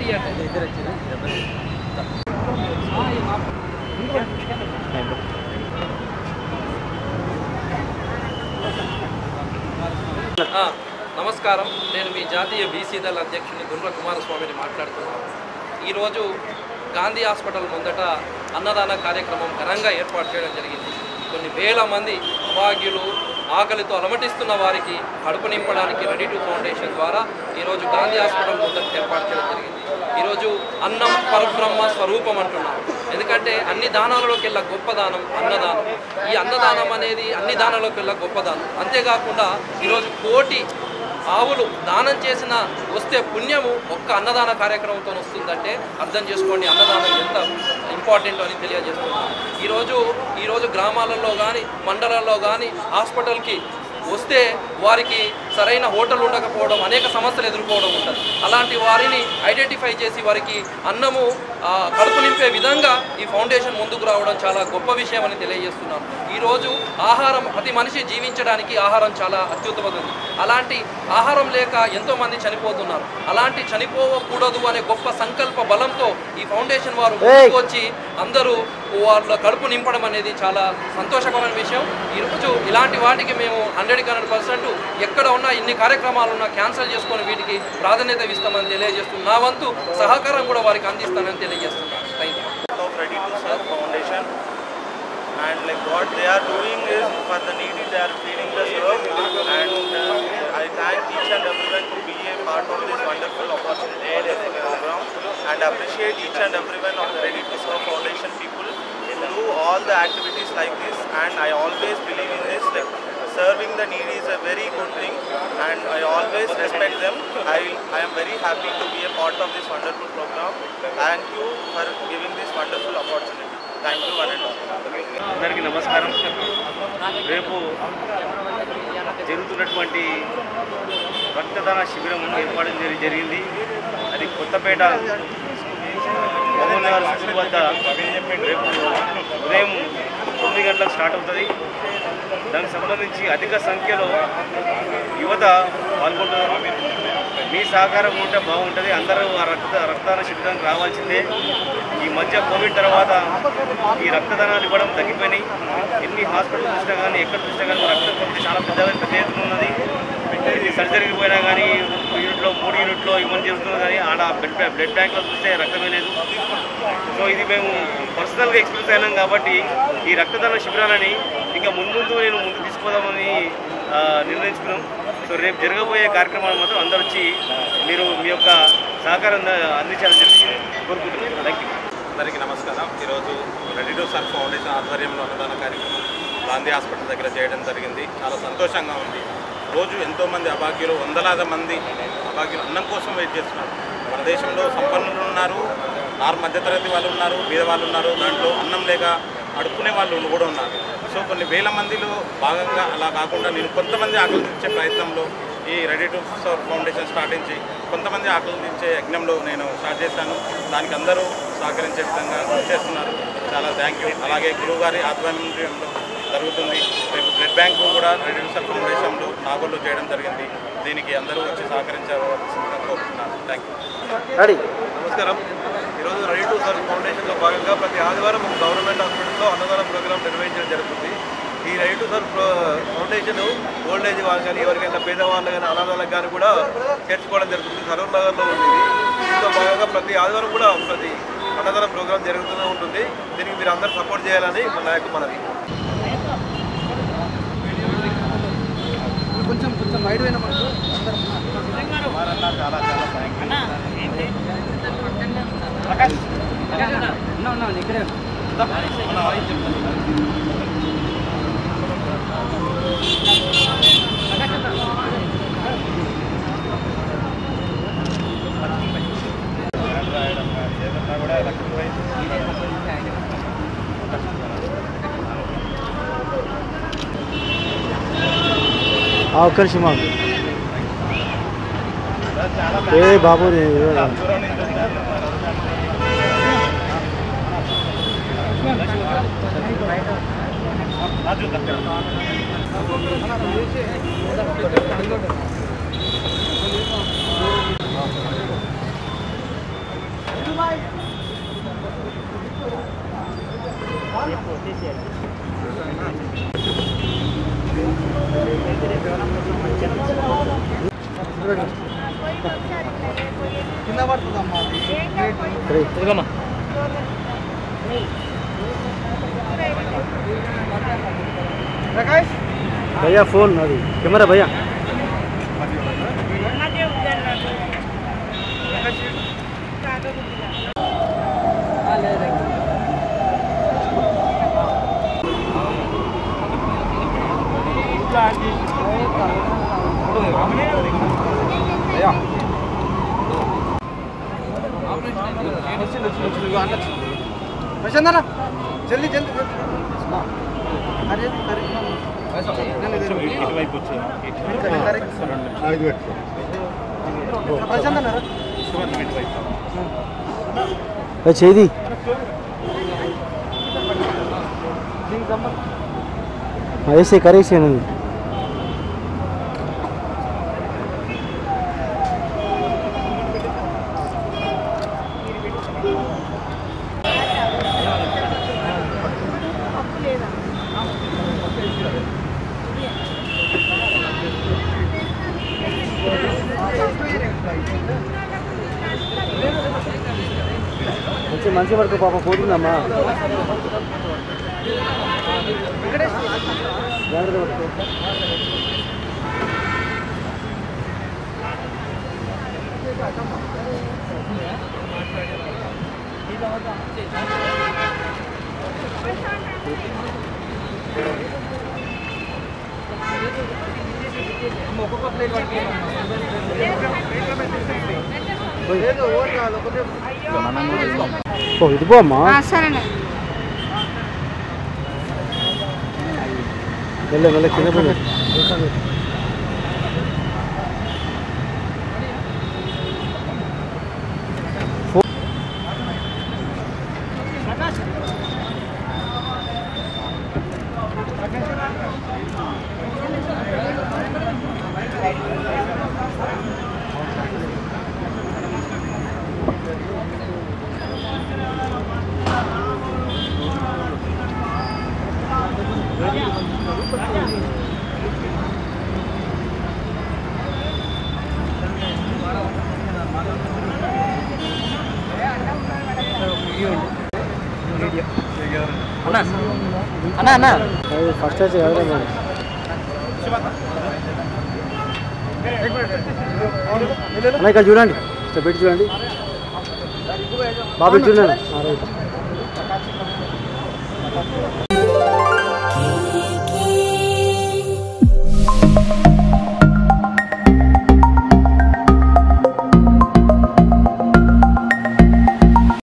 నీటి అంటే ఇద్దరు ఆ, నమస్కారం నేను మీ జాతీయ బీసీ దళ అధ్యక్షుని గుండ్ర కుమారస్వామిని మాట్లాడుతున్నాను ఈరోజు గాంధీ హాస్పిటల్ ముందట అన్నదాన కార్యక్రమం ఘనంగా ఏర్పాటు చేయడం జరిగింది కొన్ని వేల మంది అభాగ్యులు ఆకలితో అలమటిస్తున్న వారికి కడుపు నింపడానికి రెడీ టు ఫౌండేషన్ ద్వారా ఈరోజు గాంధీ హాస్పిటల్ ముందట ఏర్పాటు చేయడం జరిగింది ఈరోజు అన్నం పరబ్రహ్మ స్వరూపం అంటున్నారు ఎందుకంటే అన్ని దానాలలోకెల్లా గొప్ప దానం అన్నదానం ఈ అన్నదానం అనేది అన్ని దానాలకెల్లా గొప్ప దానం అంతేకాకుండా ఈరోజు కోటి ఆవులు దానం చేసిన వస్తే పుణ్యము ఒక్క అన్నదాన కార్యక్రమంతో వస్తుందంటే అర్థం చేసుకోండి అన్నదానం ఎంత ఇంపార్టెంట్ అని తెలియజేస్తున్నాను ఈరోజు ఈరోజు గ్రామాలలో కానీ మండలాల్లో కానీ హాస్పిటల్కి వస్తే వారికి సరైన హోటల్ ఉండకపోవడం అనేక సమస్యలు ఎదుర్కోవడం ఉంటుంది అలాంటి వారిని ఐడెంటిఫై చేసి వారికి అన్నము ఆ, కడుపు నింపే విధంగా ఈ ఫౌండేషన్ ముందుకు రావడం చాలా గొప్ప విషయం అని తెలియజేస్తున్నాను ఈరోజు ఆహారం ప్రతి మనిషి జీవించడానికి ఆహారం చాలా అత్యుత్తమమైనది అలాంటి ఆహారం లేక ఎంతోమంది చనిపోతున్నారు అలాంటి చనిపోకూడదు అనే గొప్ప సంకల్ప బలంతో ఈ ఫౌండేషన్ వారు ముందుకు వచ్చి అందరూ వాళ్ళ కడుపు నింపడం అనేది చాలా సంతోషకరమైన విషయం ఈరోజు ఇలాంటి వాటికి మేము హండ్రెడ్కి హండ్రెడ్ పర్సెంట్ ఎక్కడ ఉన్నా ఇన్ని కార్యక్రమాలు ఉన్నా క్యాన్సిల్ చేసుకొని వీటికి ప్రాధాన్యత ఇస్తామని తెలియజేస్తున్నాను నా వంతు సహకారం కూడా వారికి అందిస్తానని తెలియజేస్తున్నాను thank you of Ready to Serve Foundation and like what they are doing is for the needy they are feeding the serve and uh, I thank each and everyone to be a part of this wonderful opportunity for this program and appreciate each and everyone of the Ready to Serve Foundation people who do all the activities like this and I always believe in this like serving the needy is a very good thing and I always respect them. I, I am very happy to be a part of this wonderful program. Thank you for giving this wonderful opportunity. Thank you one and all. అందరికీ నమస్కారం రేపు జరుగుతున్నటువంటి రక్తదాన శిబిరం ఏర్పాటు జరి- జరిగింది అది కొత్తపేట మహబూబ్ నగర్ స్కూల్ వద్ద రేపు ఉదయం తొమ్మిది గంటలకు స్టార్ట్ అవుతుంది దానికి సంబంధించి అధిక సంఖ్యలో యువత పాల్గొంటున్నారు మీ సహకారం ఉంటే బాగుంటుంది అందరూ ఆ రక్త రక్తదాన శిబిరానికి రావాల్సిందే ఈ మధ్య కోవిడ్ తర్వాత ఈ రక్తదానాలు ఇవ్వడం తగ్గిపోయినాయి ఎన్ని హాస్పిటల్ చూసినా కానీ ఎక్కడ చూసినా కానీ రక్త కొరత చాలా పెద్దగా పెద్ద ఎత్తున ఉన్నది ఇది సర్జరీకి పోయినా కానీ యూనిట్లో మూడు యూనిట్లో ఇవ్వని జరుగుతుంది కానీ ఆడ బ్లడ్ బ్యా- బ్లడ్ బ్యాంక్లో చూస్తే రక్తమే లేదు సో ఇది మేము పర్సనల్గా ఎక్స్పీరియన్స్ అయినాం కాబట్టి ఈ రక్తదాన శిబిరాలని ఇంకా మున్ముందు నేను ముందు తీసుకుపోదామని ఆ, నిర్ణయించుకున్నాం సో రేపు జరగబోయే కార్యక్రమాలు మాత్రం అందరూ వచ్చి మీరు మీ యొక్క సహకారం అంద- అందించాలని చెప్పి కోరుకుంటున్నాను థ్యాంక్ యూ అందరికీ నమస్కారం ఈరోజు రెడీ టు సర్వ్ ఫౌండేషన్ ఆధ్వర్యంలో అన్నదాన కార్యక్రమం గాంధీ హాస్పిటల్ దగ్గర చేయడం జరిగింది చాలా సంతోషంగా ఉంది రోజు ఎంతోమంది అభాగ్యులు వందలాది మంది అభాగ్యులు అన్నం కోసం వెయిట్ చేస్తున్నారు మన దేశంలో సంపన్నులు ఉన్నారు నార్ మధ్యతరగతి వాళ్ళు ఉన్నారు బీద వాళ్ళు ఉన్నారు దాంట్లో అన్నం లేక అడుక్కునే వాళ్ళు కూడా ఉన్నారు సో కొన్ని వేల మందిలో భాగంగా అలా కాకుండా నేను కొంతమంది ఆకలి తీర్చే ప్రయత్నంలో ఈ రెడీ టు సర్వ్ ఫౌండేషన్ స్టార్టించి కొంతమంది ఆకలి తీర్చే యజ్ఞంలో నేను స్టార్ట్ చేశాను దానికి అందరూ సహకరించే విధంగా కృషి చేస్తున్నారు చాలా థ్యాంక్ యూ అలాగే గురువు గారి ఆధ్వర్యంలో జరుగుతుంది రేపు బ్లడ్ బ్యాంకు కూడా రెడీ టు సర్వ్ ఫౌండేషన్లో నాగోల్లో చేయడం జరిగింది దీనికి అందరూ వచ్చి సహకరించవలసిందిగా కోరుతున్నాను థ్యాంక్ యూ నమస్కారం ఈరోజు రెడీ టు సర్వ్ ఫౌండేషన్లో భాగంగా ప్రతి ఆదివారం ఒక గవర్నమెంట్ హాస్పిటల్లో అన్నదాన ప్రోగ్రాం నిర్వహించడం జరుగుతుంది ఈ Ready to Serve Foundation old age వాళ్ళు కానీ ఎవరికైనా పేదవాళ్ళు కానీ అనాథాలకు కానీ కూడా చేర్చుకోవడం జరుగుతుంది సరూర్ నగర్లో ఉంది ఇది దీంతో భాగంగా ప్రతి ఆదివారం కూడా ప్రతి అన్నదాన ప్రోగ్రాం జరుగుతూనే ఉంటుంది దీనికి మీరు అందరూ సపోర్ట్ చేయాలని మన నాయకు మనవి కొంచెం కొంచెం వైడ్ అయినా మనకు ఉన్నా ఉన్నా ఇక్కడే ఒక్క నిమిషం ఆగు. ఏ బాబు రే, ఇదిగమ్మా భయ్యా ఫోన్ అది కెమెరా భయ్యా ప్రశాంతనా జల్దీ జల్దీ అరే ఇటువైపు వచ్చి ప్రశాంతనా ఇటువైపు చేది వేసే కరేసాను మంచి మంచి వరకు పాప పోతుందమ్మా జాగ్రత్త పట్టుకో ఓ ఇది పో అమ్మా సరేనా మెల్ల మెల్ల కింద పడి అన్నా అన్నా ఫస్ట్ వచ్చి ఎవరే మరి అన్న ఇక్కడ చూడండి ఇక్కడ పెట్టి చూడండి బాబు ఇటు చూడండి ఆ, రైట్.